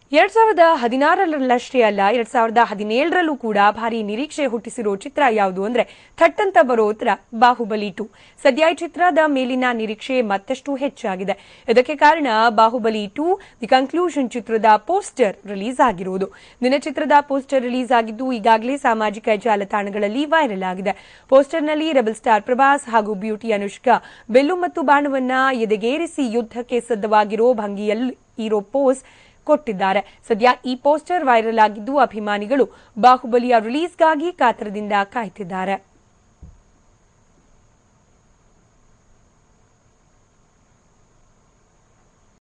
ಎರಡ್ ಸಾವಿರದ ಹದಿನಾರರಲ್ಲಷ್ಟೇ ಅಲ್ಲ ಎರಡ್ ಸಾವಿರದ ಹದಿನೇಳರಲ್ಲೂ ಕೂಡ ಭಾರಿ ನಿರೀಕ್ಷೆ ಹುಟ್ಟಿಸಿರೋ ಚಿತ್ರ ಯಾವುದು ಅಂದ್ರೆ ಥಟ್ಟಂತ ಬರೋ ಉತ್ತರ ಬಾಹುಬಲಿ ಟು ಸದ್ಯ ಈ ಚಿತ್ರದ ಮೇಲಿನ ನಿರೀಕ್ಷೆ ಮತ್ತಷ್ಟು ಹೆಚ್ಚಾಗಿದೆ ಇದಕ್ಕೆ ಕಾರಣ ಬಾಹುಬಲಿ ಟು ದಿ ಕನ್ಕ್ಲೂಷನ್ ಚಿತ್ರದ ಪೋಸ್ಟರ್ ರಿಲೀಸ್ ಆಗಿರುವುದು ನಿನ್ನೆ ಚಿತ್ರದ ಪೋಸ್ಟರ್ ರಿಲೀಸ್ ಆಗಿದ್ದು ಈಗಾಗಲೇ ಸಾಮಾಜಿಕ ಜಾಲತಾಣಗಳಲ್ಲಿ ವೈರಲ್ ಆಗಿದೆ ಪೋಸ್ಟರ್ನಲ್ಲಿ ರೆಬಲ್ ಸ್ಟಾರ್ ಪ್ರಭಾಸ್ ಹಾಗೂ ಬ್ಯೂಟಿ ಅನುಷ್ಕಾ ಬೆಲ್ಲು ಮತ್ತು ಬಾಣವನ್ನ ಎದೆಗೇರಿಸಿ ಯುದ್ಧಕ್ಕೆ ಸಿದ್ಧವಾಗಿರೋ ಭಂಗಿಯಲ್ಲಿ ಇರೋ ಪೋಸ್ ಕೊಟ್ಟಿದ್ದಾರೆ ಸದ್ಯ ಈ ಪೋಸ್ಟರ್ ವೈರಲ್ ಆಗಿದ್ದು ಅಭಿಮಾನಿಗಳು ಬಾಹುಬಲಿಯ ರಿಲೀಸ್ಗಾಗಿ ಕಾತರದಿಂದ ಕಾಯ್ತಿದ್ದಾರೆ